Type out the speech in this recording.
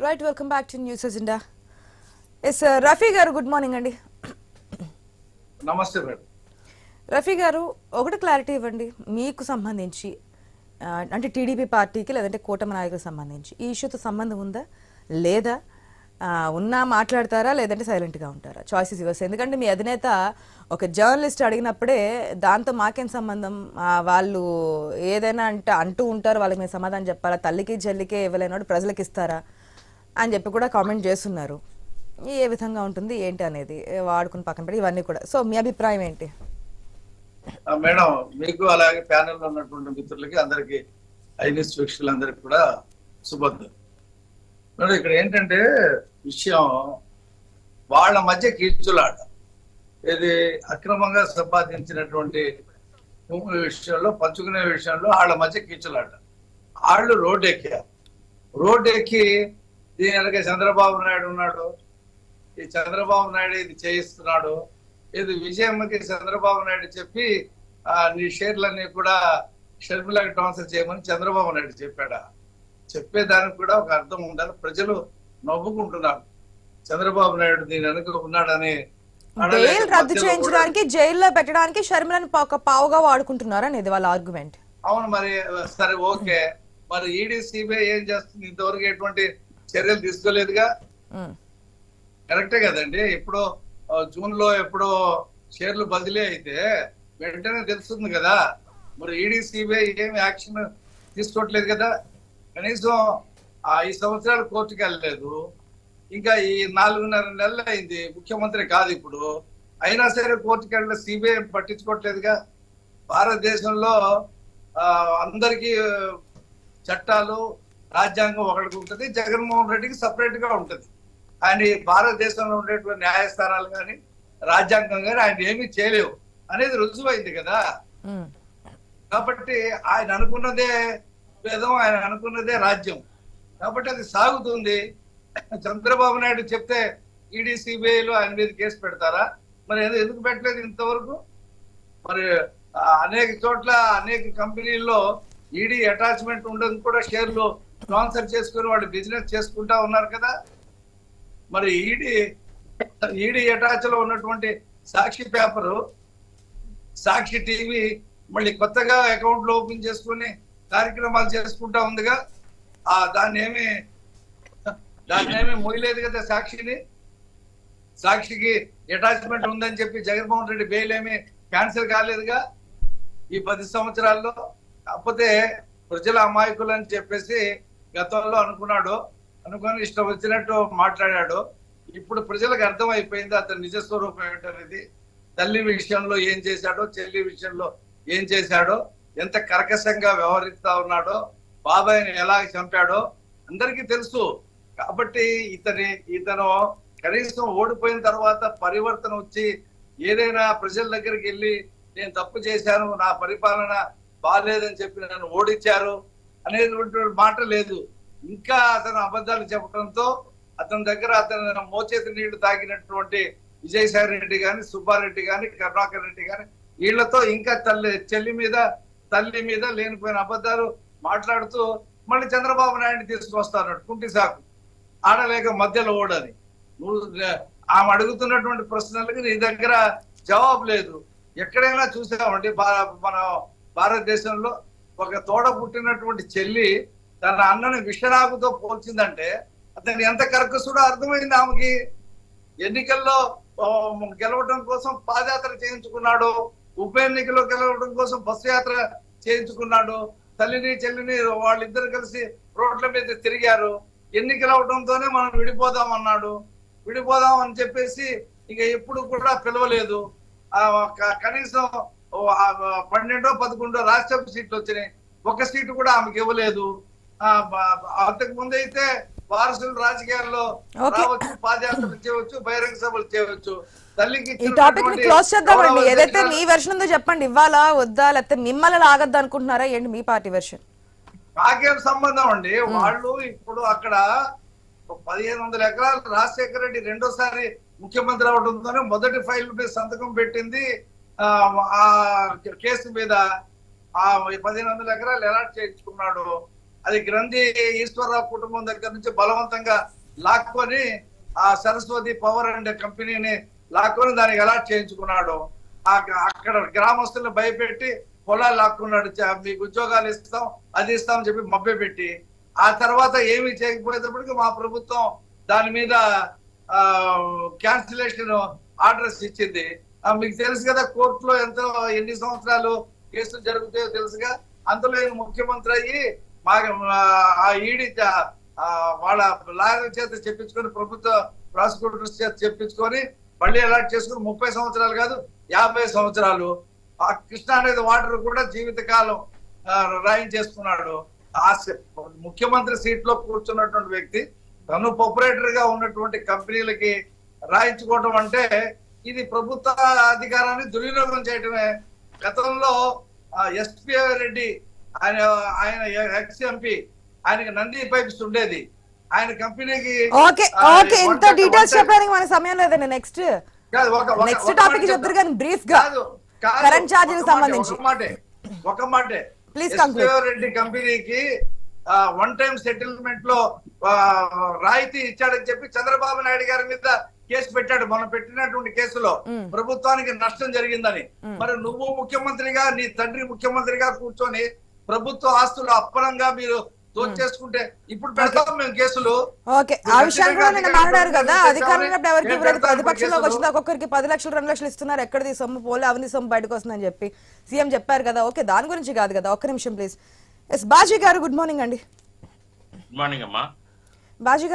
Right welcome back to news agenda S Rafi garu good morning అండి నమస్తే madam Rafi గారు ఒకటి క్లారిటీ ఇవ్వండి మీకు సంబంధించి ఆ, అంటే టీడీపీ పార్టీకి లేదంటే కూటమి నాయకులకు సంబంధించి ఈ ఇష్యూతో సంబంధం ఉందా లేదా ఆ, ఉన్నా మాట్లాడతారా లేదంటే సైలెంట్గా ఉంటారా చాయిసెస్ ఇవ్వచ్చు ఎందుకంటే మీ అధినేత ఒక జర్నలిస్ట్ అడిగినప్పుడే దాంతో మాకేం సంబంధం ఆ, వాళ్ళు ఏదైనా అంటే అంటూ ఉంటారు వాళ్ళకి మేము సమాధానం చెప్పాలా తల్లికి జల్లికే ఇవ్వలేనోడు ప్రజలకు ఇస్తారా అని చెప్పి కూడా కామెంట్ చేస్తున్నారు ఏ విధంగా ఉంటుంది ఏంటి అనేది వాడుకుని పక్కన పెట్టి ఇవన్నీ కూడా సో మీ అభిప్రాయం ఏంటి ఆ, మేడం మీకు అలాగే ప్యానెల్ లో ఉన్నటువంటి మిత్రులకి అందరికి ఐనిస్ వీక్షకులందరికీ కూడా శుభోదయం మేడం ఇక్కడ ఏంటంటే విషయం వాళ్ళ మధ్య కీచులాట ఇది అక్రమంగా సంపాదించినటువంటి భూముల విషయంలో పంచుకునే విషయంలో వాళ్ళ మధ్య కీచులాట వాళ్ళు రోడ్డు ఎక్కారు రోడ్డు ఎక్కి దీని వెనక చంద్రబాబు నాయుడు ఉన్నాడు ఈ చంద్రబాబు నాయుడు ఇది చేయిస్తున్నాడు ఇది విజయమ్మకి చంద్రబాబు నాయుడు చెప్పి ఆ నీ షేర్లన్నీ కూడా షర్మిలాకి ట్రాన్స్ఫర్ చేయమని చంద్రబాబు నాయుడు చెప్పాడా చెప్పేదానికి కూడా ఒక అర్థం ఉండాలి ప్రజలు నవ్వుకుంటున్నారు చంద్రబాబు నాయుడు దీని వెనుక ఉన్నాడని బెయిల్ రద్దు మధ్యలో కూడా- చేయించడానికి జైల్లో పెట్టడానికి షర్మిలను ఒక పావుగా వాడుకుంటున్నారు అనేది వాళ్ళ ఆర్గ్యుమెంట్ అవును మరి సరే ఓకే మరి ఈడీ సిబిఐ ఏం చేస్తుంది ఇంతవరకు ఎటువంటి చర్యలు తీసుకోలేదుగా కరెక్టే కదండి ఇప్పుడు ఆ, జూన్ లో ఎప్పుడో షేర్లు బదిలీ అయితే వెంటనే తెలుస్తుంది కదా మరి ఈడీ సిబిఐ ఏమి యాక్షన్ తీసుకోవట్లేదు కదా కనీసం ఆ ఈ సంవత్సరాలు కోర్టుకి వెళ్ళలేదు ఇంకా ఈ నాలుగున్నర నెలలు అయింది ముఖ్యమంత్రి కాదు ఇప్పుడు అయినా సరే కోర్టుకి వెళ్ళిన సిబిఐ పట్టించుకోవట్లేదుగా భారతదేశంలో ఆ, అందరికీ చట్టాలు రాజ్యాంగం ఒకటికి ఉంటుంది జగన్మోహన్ రెడ్డికి సపరేట్ గా ఉంటుంది ఆయన ఈ భారతదేశంలో ఉండేటువంటి న్యాయస్థానాలు కానీ రాజ్యాంగం కానీ ఆయన ఏమీ చేయలేవు అనేది రుజువైంది కదా కాబట్టి ఆయన అనుకున్నదే వేదం ఆయన అనుకున్నదే రాజ్యం కాబట్టి అది సాగుతుంది చంద్రబాబు నాయుడు చెప్తే ఈడీ సిబిఐలో ఆయన మీద కేసు పెడతారా మరి ఏదో ఎందుకు పెట్టలేదు ఇంతవరకు మరి ఆ, అనేక చోట్ల అనేక కంపెనీల్లో ఈడీ అటాచ్మెంట్ ఉండదు కూడా షేర్లు ట్రాన్స్ఫర్ చేసుకుని వాళ్ళు బిజినెస్ చేసుకుంటా ఉన్నారు కదా మరి ఈడీ ఈడీ అటాచ్ లో ఉన్నటువంటి సాక్షి పేపరు సాక్షి టీవీ మళ్ళీ కొత్తగా అకౌంట్లు ఓపెన్ చేసుకుని కార్యక్రమాలు చేసుకుంటా ఉందిగా ఆ దాన్ని ఏమి దాన్ని ఏమి మొయ్యలేదు కదా సాక్షిని సాక్షికి అటాచ్మెంట్ ఉందని చెప్పి జగన్మోహన్ రెడ్డి బెయిల్ ఏమి క్యాన్సిల్ కాలేదుగా ఈ పది సంవత్సరాల్లో కాకపోతే ప్రజల అమాయకులు అని చెప్పేసి గతంలో అనుకున్నాడు అనుకుని ఇష్టం వచ్చినట్టు మాట్లాడాడు ఇప్పుడు ప్రజలకు అర్థం అయిపోయింది అతని నిజ స్వరూపం ఏంటనేది తల్లి విషయంలో ఏం చేశాడో చెల్లి విషయంలో ఏం చేశాడో ఎంత కర్కశంగా వ్యవహరిస్తా ఉన్నాడో బాబాయ్ని ఎలా చంపాడో అందరికీ తెలుసు కాబట్టి ఇతని ఇతను కనీసం ఓడిపోయిన తర్వాత పరివర్తన వచ్చి ఏదైనా ప్రజల దగ్గరికి వెళ్ళి నేను తప్పు చేశాను నా పరిపాలన బాగాలేదని చెప్పి నన్ను ఓడించారు అనేటువంటి మాట లేదు ఇంకా అతను అబద్ధాలు చెప్పడంతో అతని దగ్గర అతను మోచేతి నీళ్లు తాగినటువంటి విజయసాయి రెడ్డి గాని సుబ్బారెడ్డి గాని కరుణాకర్ రెడ్డి గాని వీళ్ళతో ఇంకా తల్లి చెల్లి మీద తల్లి మీద లేనిపోయిన అబద్ధాలు మాట్లాడుతూ మళ్ళీ చంద్రబాబు నాయుడు తీసుకొస్తాడు కుంటి సాకు ఆడలేక మధ్యలో ఓడని నువ్వు ఆమె అడుగుతున్నటువంటి ప్రశ్నలకు నీ దగ్గర జవాబు లేదు ఎక్కడైనా చూసామండి భా- మన భారతదేశంలో ఒక తోడ పుట్టినటువంటి చెల్లి తన అన్నని విషరాకుతో పోల్చిందంటే అతను ఎంత కర్కసుడో అర్థమైంది ఆమెకి ఎన్నికల్లో ఆ, గెలవడం కోసం పాదయాత్ర చేయించుకున్నాడు ఉప ఎన్నికలో గెలవడం కోసం బస్సు యాత్ర చేయించుకున్నాడు తల్లిని చెల్లిని వాళ్ళిద్దరు కలిసి రోడ్ల మీద తిరిగారు ఎన్నికలు అవడంతోనే మనం విడిపోదాం అన్నాడు విడిపోదాం అని చెప్పేసి ఇక ఎప్పుడు కూడా పిలవలేదు ఆ క- కనీసం ఓ ఆ పన్నెండో పదకొండో రాజ్యసభ సీట్లు వచ్చినాయి ఒక సీటు కూడా ఆమెకి ఇవ్వలేదు ఆ బ- అంతకు ముందు అయితే వారసులు రాజకీయాల్లో Okay. రావచ్చు పాదయాత్రలు చేయవచ్చు బహిరంగ సభలు చేయవచ్చు తల్లికి ఈ టాపిక్ ని ఇచ్చినటువంటి క్లోజ్ చేద్దామండి గౌరవ ఏదైతే అధ్యక్షురాలు- మీ వెర్షన్ ఉందో చెప్పండి ఇవ్వాలా వద్దా లేకపోతే మిమ్మల్ని లాగద్దు అనుకుంటున్నారా ఏంటి మీ పార్టీ వెర్షన్ నాకేం సంబంధం అండి వాళ్ళు ఇప్పుడు అక్కడ ఒక పదిహేను వందల ఎకరాలు రాజశేఖర రెడ్డి రెండోసారి ముఖ్యమంత్రి అవడంతోనే మొదటి ఫైల్ మీద సంతకం పెట్టింది ఆ, ఆ కేసు మీద ఆ పదిహేను వందల ఎకరాలు ఎలాట్ చేయించుకున్నాడు అది గ్రంథి ఈశ్వరరావు కుటుంబం దగ్గర నుంచి బలవంతంగా లాక్కొని ఆ సరస్వతి పవర్ అండ్ కంపెనీని లాక్కొని దానికి అలాట్ చేయించుకున్నాడు ఆ అక్కడ గ్రామస్తులను భయపెట్టి పొలాలు లాక్కున్నాడు చ- మీకు ఉద్యోగాలు ఇస్తాం అది ఇస్తాం అని చెప్పి మభ్య పెట్టి ఆ తర్వాత ఏమి చేయకపోయేటప్పటికి మా ప్రభుత్వం దాని మీద క్యాన్సిలేషన్ ఆర్డర్స్ ఇచ్చింది ఆ, మీకు తెలుసు కదా కోర్టులో ఎంతో ఎన్ని సంవత్సరాలు కేసులు జరుగుతాయో తెలుసుగా అందులో ఈయన ముఖ్యమంత్రి అయ్యి మా ఆ ఈడి చ- ఆ, వాళ్ళ లాయర్ చేత చెప్పించుకొని ప్రభుత్వ ప్రాసిక్యూటర్స్ చేత చెప్పించుకొని మళ్ళీ అలాట్ చేసుకుని ముప్పై సంవత్సరాలు కాదు యాభై సంవత్సరాలు ఆ కృష్ణా అనేది వాటర్ కూడా జీవితకాలం ఆ, రాయించేసుకున్నాడు ఆ స- ముఖ్యమంత్రి సీట్ లో కూర్చున్నటువంటి వ్యక్తి తను ప్రొపరేటర్ గా ఉన్నటువంటి కంపెనీలకి రాయించుకోవడం అంటే ఇది ప్రభుత్వ అధికారాన్ని దుర్వినియోగం చేయటమే గతంలో ఎస్పీ రెడ్డి ఆయన ఆయన ఎక్స్ ఎంపీ ఆయనకి నంది పైప్స్ ఉండేది ఆయన కంపెనీకి ఓకే ఆ, ఓకే ఇంత వంట- డీటెయిల్స్ వంట- చెప్పడానికి మన సమయం లేదండి నెక్స్ట్ కాదు, ఒక- ఒక- నెక్స్ట్ ఒక టాపిక్ మాట చెప్తారు చెప్తా. కానీ బ్రీఫ్ గా కాదు, కాదు. కరెంట్ ఛార్జీలకు ఒక మాటే, సంబంధించి. ఒక మాటే ఒక మాటే Please ఎస్పీఓ conclude. రెడ్డి కంపెనీకి వన్ టైం సెటిల్మెంట్ లో ఆ, రాయితీ ఇచ్చాడని చెప్పి చంద్రబాబు నాయుడు గారి మీద కేసు పెట్టాడు మనం పెట్టినటువంటి కేసులో Mm. ప్రభుత్వానికి నష్టం జరిగిందని Mm. మరి నువ్వు ముఖ్యమంత్రిగా నీ తండ్రి ముఖ్యమంత్రిగా కూర్చొని ప్రభుత్వ ఆస్తులు అప్పనంగా మీరు దోచేసుకుంటే ఇప్పుడు పెడతాం మేము కేసులు ఓకే ఆ విషయాన్ని కూడా నేను మాట్లాడారు కదా అధికారంలో ఉన్నప్పుడు ఎవరికి నేను ఇవ్వలేదు పెడతాను ప్రతిపక్షంలోకి కేసులు. వచ్చిన ఒక్కొక్కరికి పది లక్షలు రెండు లక్షలు ఇస్తున్నారు ఎక్కడిది సొమ్ము పోలే అవినీతి సొమ్ము బయటకు వస్తుందని చెప్పి సీఎం చెప్పారు కదా ఓకే దాని గురించి కాదు కదా ఒక్క నిమిషం please S Baji garu good morning అండి గుడ్ మార్నింగ్ అమ్మా బాజీ గారు